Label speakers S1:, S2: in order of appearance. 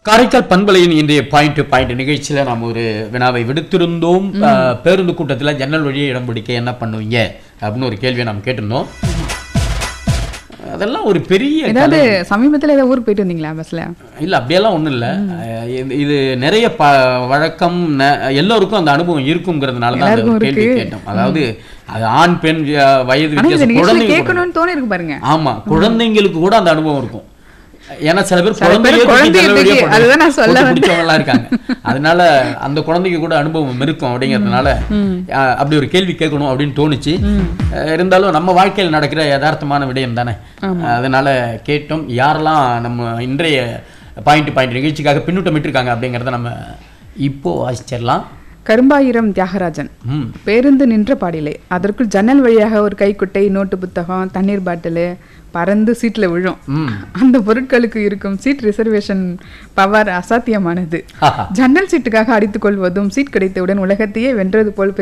S1: காரைக்கால் பண்பலையின் இன்றைய point to point நிகழ்ச்சியில் நாம் ஒரு வினாவை விடுத்திருந்தோம் அஹ், பேருந்து கூட்டத்தில் ஜன்னல் வழியே இடம் பிடிக்க என்ன பண்ணுவீங்க அப்படின்னு ஒரு கேள்வியை நாம் கேட்டிருந்தோம் அதெல்லாம் ஒரு பெரிய
S2: ஏதாவது சமீபத்துல ஏதாவது ஊருக்கு போயிட்டு வந்தீங்களா பஸ்ல
S1: இல்லை அப்படியெல்லாம் ஒன்றும் இல்லை இது நிறைய ப வழக்கம் ந- எல்லோருக்கும் அந்த அனுபவம் இருக்குங்கிறதுனால தான் அந்த
S2: எல்லாருக்கும்
S1: ஒரு கேள்வி
S2: இருக்கு.
S1: கேட்டோம் அதாவது அது ஆண் பெண் அஹ், வயது
S2: ஆனா இந்த
S1: வித்தியாசம்
S2: நிகழ்ச்சியில
S1: குழந்தைங்க கூட-
S2: கேட்கணும்னு தோணி இருக்கு பாருங்க
S1: ஆமா குழந்தைங்களுக்கு கூட அந்த அனுபவம் இருக்கும் ஏன்னா சில பேர்
S2: சில பேர்
S1: குழந்தையே தூக்கி
S2: குழந்தைய
S1: ஜன்னல் வழியா
S2: தூக்கி-
S1: போட்டு-
S2: அதுதான் நான் சொல்ல
S1: போட்டு
S2: வந்தேன்.
S1: பிடிச்சவங்கலாம் இருக்காங்க அதனால அந்த குழந்தைக்கு கூட அனுபவம் இருக்கும் அப்படிங்கிறதுனால அஹ், அப்படி ஒரு கேள்வி கேட்கணும் அப்படின்னு தோணுச்சு அஹ், இருந்தாலும் நம்ம வாழ்க்கையில் நடக்கிற யதார்த்தமான விடயம் தானே அதனால கேட்டோம் யாரெல்லாம் நம்ம இன்றைய பாயிண்ட் பாயிண்ட் நிகழ்ச்சிக்காக பின்னூட்டம் விட்டுருக்காங்க அப்படிங்கிறத நம்ம இப்போ வாசிச்சிடலாம்
S2: கரும்பாயிரம் தியாகராஜன்
S1: ம்
S2: பேருந்து நின்ற பாடிலே அதற்குள் ஜன்னல் வழியாக ஒரு கைக்குட்டை நோட்டு புத்தகம் தண்ணீர் பாட்டிலு பறந்து சீட்ல விழும்
S1: ம்
S2: அந்த பொருட்களுக்கு இருக்கும் சீட் ரிசர்வேஷன் பவர் அசாத்தியமானது ஜன்னல் சீட்டுக்காக அடித்துக் கொள்வதும் சீட் கிடைத்தவுடன் உலகத்தையே வென்றது போல்